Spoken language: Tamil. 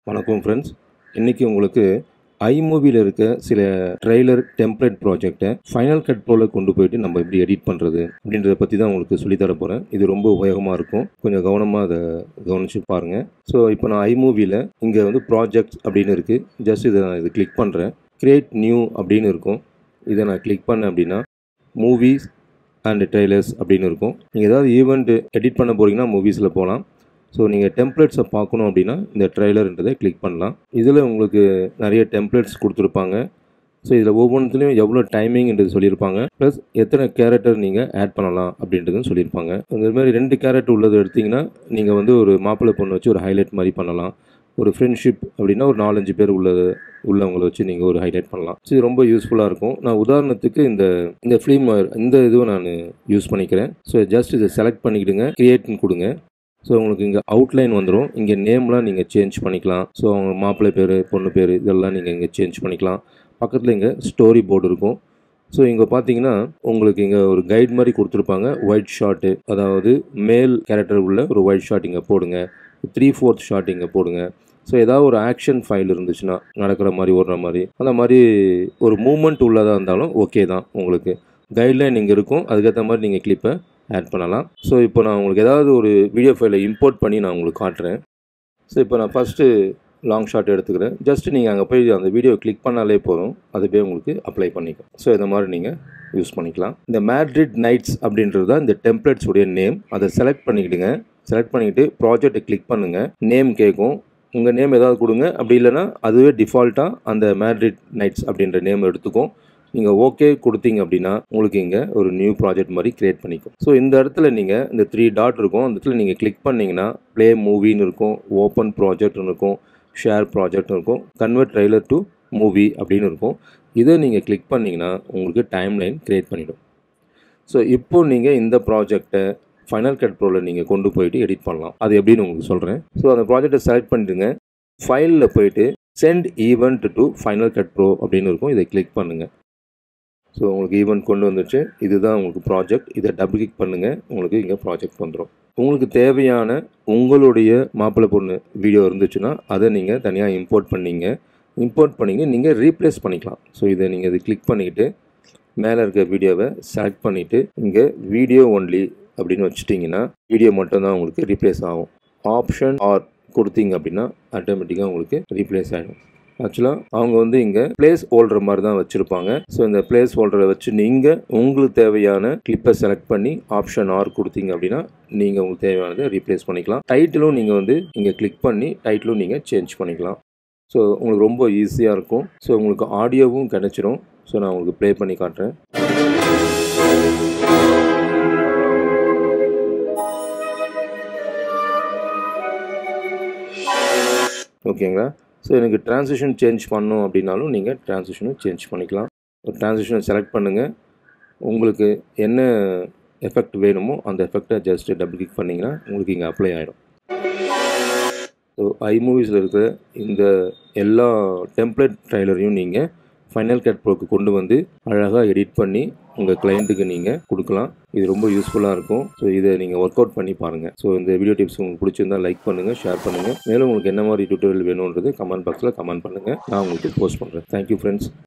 வணக்கம் ஃப்ரெண்ட்ஸ் இன்றைக்கி உங்களுக்கு ஐமூவியில் இருக்க சில ட்ரெய்லர் டெம்ப்ளேட் ப்ராஜெக்டை ஃபைனல் கட் ப்ரோவில் கொண்டு போயிட்டு நம்ம எப்படி எடிட் பண்ணுறது அப்படின்றத பற்றி தான் உங்களுக்கு சொல்லித்தர போகிறேன் இது ரொம்ப உபயோகமாக இருக்கும் கொஞ்சம் கவனமாக அதை கவனித்து பாருங்கள் ஸோ இப்போ நான் ஐமூவியில் இங்கே வந்து ப்ராஜெக்ட் அப்படின்னு இருக்குது ஜஸ்ட் இதை நான் இது கிளிக் பண்ணுறேன் கிரியேட் நியூ அப்படின்னு இருக்கும் இதை நான் கிளிக் பண்ணேன் அப்படின்னா மூவிஸ் அண்ட் ட்ரெய்லர்ஸ் அப்படின்னு இருக்கும் நீங்கள் ஏதாவது ஈவெண்ட் எடிட் பண்ண போகிறீங்கன்னா மூவிஸில் போகலாம் ஸோ நீங்கள் டெம்ப்ளேட்ஸை பார்க்கணும் அப்படின்னா இந்த ட்ரெய்லர்ன்றதை கிளிக் பண்ணலாம் இதில் உங்களுக்கு நிறைய டெம்ப்ளேட்ஸ் கொடுத்துருப்பாங்க ஸோ இதில் ஒவ்வொன்றுத்துலையும் எவ்வளோ டைமிங்ன்றது சொல்லியிருப்பாங்க ப்ளஸ் எத்தனை கேரக்டர் நீங்கள் ஆட் பண்ணலாம் அப்படின்றதும் சொல்லியிருப்பாங்க இந்த மாதிரி ரெண்டு கேரக்டர் உள்ளது எடுத்திங்கன்னா நீங்கள் வந்து ஒரு மாப்பிள்ளை பொண்ணு வச்சு ஒரு ஹைலைட் மாதிரி பண்ணலாம் ஒரு ஃப்ரெண்ட்ஷிப் அப்படின்னா ஒரு நாலஞ்சு பேர் உள்ளது உள்ளவங்களை வச்சு நீங்கள் ஒரு ஹைலைட் பண்ணலாம் ஸோ இது ரொம்ப யூஸ்ஃபுல்லாக இருக்கும் நான் உதாரணத்துக்கு இந்த இந்த ஃபிலிம் இந்த இதுவும் நான் யூஸ் பண்ணிக்கிறேன் ஸோ ஜஸ்ட் இதை செலக்ட் பண்ணிக்கிடுங்க கிரியேட்னு கொடுங்க ஸோ உங்களுக்கு இங்கே அவுட்லைன் வந்துடும் இங்கே நேம்லாம் நீங்கள் சேஞ்ச் பண்ணிக்கலாம் ஸோ அவங்க மாப்பிள்ளை பேர் பொண்ணு பேர் இதெல்லாம் நீங்கள் இங்கே சேஞ்ச் பண்ணிக்கலாம் பக்கத்தில் இங்கே ஸ்டோரி போர்டு இருக்கும் ஸோ இங்கே பார்த்தீங்கன்னா உங்களுக்கு இங்கே ஒரு கைட் மாதிரி கொடுத்துருப்பாங்க ஒயிட் ஷாட்டு அதாவது மேல் கேரக்டர் உள்ள ஒரு ஒயிட் ஷாட் இங்கே போடுங்க த்ரீ ஃபோர்த் ஷாட் இங்கே போடுங்க ஸோ ஏதாவது ஒரு ஆக்ஷன் ஃபைல் இருந்துச்சுன்னா நடக்கிற மாதிரி ஓடுற மாதிரி அந்த மாதிரி ஒரு மூமெண்ட் உள்ளதாக இருந்தாலும் ஓகே தான் உங்களுக்கு கைட்லைன் இங்கே இருக்கும் அதுக்கேற்ற மாதிரி நீங்கள் கிளிப்பை ஆட் பண்ணலாம் ஸோ இப்போ நான் உங்களுக்கு ஏதாவது ஒரு வீடியோ ஃபைலை இம்போர்ட் பண்ணி நான் உங்களுக்கு காட்டுறேன் ஸோ இப்போ நான் ஃபஸ்ட்டு லாங் ஷாட் எடுத்துக்கிறேன் ஜஸ்ட் நீங்கள் அங்கே போய் அந்த வீடியோ கிளிக் பண்ணாலே போதும் அது போய் உங்களுக்கு அப்ளை பண்ணிக்கும் ஸோ இந்த மாதிரி நீங்கள் யூஸ் பண்ணிக்கலாம் இந்த மேட்ரிட் நைட்ஸ் அப்படின்றது தான் இந்த டெம்ப்ளேட்ஸ் உடைய நேம் அதை செலக்ட் பண்ணிக்கிடுங்க செலக்ட் பண்ணிக்கிட்டு ப்ராஜெக்டை கிளிக் பண்ணுங்கள் நேம் கேட்கும் உங்கள் நேம் ஏதாவது கொடுங்க அப்படி இல்லைன்னா அதுவே டிஃபால்ட்டாக அந்த மேட்ரிட் நைட்ஸ் அப்படின்ற நேம் எடுத்துக்கும் நீங்கள் ஓகே கொடுத்தீங்க அப்படின்னா உங்களுக்கு இங்கே ஒரு நியூ ப்ராஜெக்ட் மாதிரி க்ரியேட் பண்ணிக்கும் ஸோ இந்த இடத்துல நீங்கள் இந்த த்ரீ டாட் இருக்கும் அந்த இடத்துல நீங்கள் கிளிக் பண்ணிங்கன்னா ப்ளே மூவின்னு இருக்கும் ஓப்பன் ப்ராஜெக்ட்னு இருக்கும் ஷேர் ப்ராஜெக்ட்னு இருக்கும் கன்வெர்ட் ட்ரைலர் டு மூவி அப்படின்னு இருக்கும் இதை நீங்கள் கிளிக் பண்ணிங்கன்னா உங்களுக்கு டைம் லைன் க்ரியேட் பண்ணிடும் ஸோ இப்போ நீங்கள் இந்த ப்ராஜெக்டை ஃபைனல் கட் ப்ரோவில் நீங்கள் கொண்டு போயிட்டு எடிட் பண்ணலாம் அது எப்படின்னு உங்களுக்கு சொல்கிறேன் ஸோ அந்த ப்ராஜெக்டை செலக்ட் பண்ணிடுங்க ஃபைலில் போயிட்டு send event to Final Cut Pro அப்படின்னு இருக்கும் இதை கிளிக் பண்ணுங்கள் ஸோ உங்களுக்கு ஈவெண்ட் கொண்டு வந்துச்சு இதுதான் உங்களுக்கு ப்ராஜெக்ட் இதை டபுள் கிளிக் பண்ணுங்கள் உங்களுக்கு இங்கே ப்ராஜெக்ட் வந்துடும் உங்களுக்கு தேவையான உங்களுடைய மாப்பிள்ளை பொண்ணு வீடியோ இருந்துச்சுன்னா அதை நீங்கள் தனியாக இம்போர்ட் பண்ணிங்க இம்போர்ட் பண்ணிங்க நீங்கள் ரீப்ளேஸ் பண்ணிக்கலாம் ஸோ இதை நீங்கள் இது கிளிக் பண்ணிக்கிட்டு மேலே இருக்க வீடியோவை செலக்ட் பண்ணிவிட்டு இங்கே வீடியோ ஒன்லி அப்படின்னு வச்சுட்டிங்கன்னா வீடியோ மட்டும்தான் உங்களுக்கு ரீப்ளேஸ் ஆகும் ஆப்ஷன் ஆர் கொடுத்தீங்க அப்படின்னா ஆட்டோமேட்டிக்காக உங்களுக்கு ரீப்ளேஸ் ஆகிடும் ஆக்சுவலாக அவங்க வந்து இங்கே பிளேஸ் ஹோல்டர் மாதிரி தான் வச்சுருப்பாங்க ஸோ இந்த பிளேஸ் ஹோல்டரை வச்சு நீங்கள் உங்களுக்கு தேவையான கிளிப்பை செலக்ட் பண்ணி ஆப்ஷன் ஆர் கொடுத்தீங்க அப்படின்னா நீங்கள் உங்களுக்கு தேவையானதை ரீப்ளேஸ் பண்ணிக்கலாம் டைட்டிலும் நீங்கள் வந்து இங்கே கிளிக் பண்ணி டைட்டிலும் நீங்கள் சேஞ்ச் பண்ணிக்கலாம் ஸோ உங்களுக்கு ரொம்ப ஈஸியாக இருக்கும் ஸோ உங்களுக்கு ஆடியோவும் கிடச்சிரும் ஸோ நான் உங்களுக்கு ப்ளே பண்ணி காட்டுறேன் ஓகேங்களா ஸோ எனக்கு ட்ரான்சிஷன் சேஞ்ச் பண்ணணும் அப்படின்னாலும் நீங்கள் ட்ரான்சிஷனும் சேஞ்ச் பண்ணிக்கலாம் ஒரு ட்ரான்சிஷனை செலக்ட் பண்ணுங்கள் உங்களுக்கு என்ன எஃபெக்ட் வேணுமோ அந்த எஃபெக்டை ஜஸ்ட்டு டபுள் கிளிக் பண்ணிங்கன்னா உங்களுக்கு இங்கே அப்ளை ஆகிடும் ஸோ ஐமூவிஸில் இருக்கிற இந்த எல்லா டெம்ப்ளேட் ட்ரைலரையும் நீங்கள் ஃபைனல் கட் ப்ரோக்கு கொண்டு வந்து அழகாக எடிட் பண்ணி உங்கள் கிளைண்ட்டுக்கு நீங்கள் கொடுக்கலாம் இது ரொம்ப யூஸ்ஃபுல்லாக இருக்கும் ஸோ இதை நீங்கள் ஒர்க் அவுட் பண்ணி பாருங்கள் ஸோ இந்த வீடியோ டிப்ஸ் உங்களுக்கு பிடிச்சிருந்தா லைக் பண்ணுங்கள் ஷேர் பண்ணுங்கள் மேலும் உங்களுக்கு என்ன மாதிரி டியூட்டோரியல் வேணுன்றது கமெண்ட் பாக்ஸில் கமெண்ட் பண்ணுங்கள் நான் உங்களுக்கு போஸ்ட் பண்ணுறேன் தேங்க்யூ ஃப்ரெண்ட்ஸ்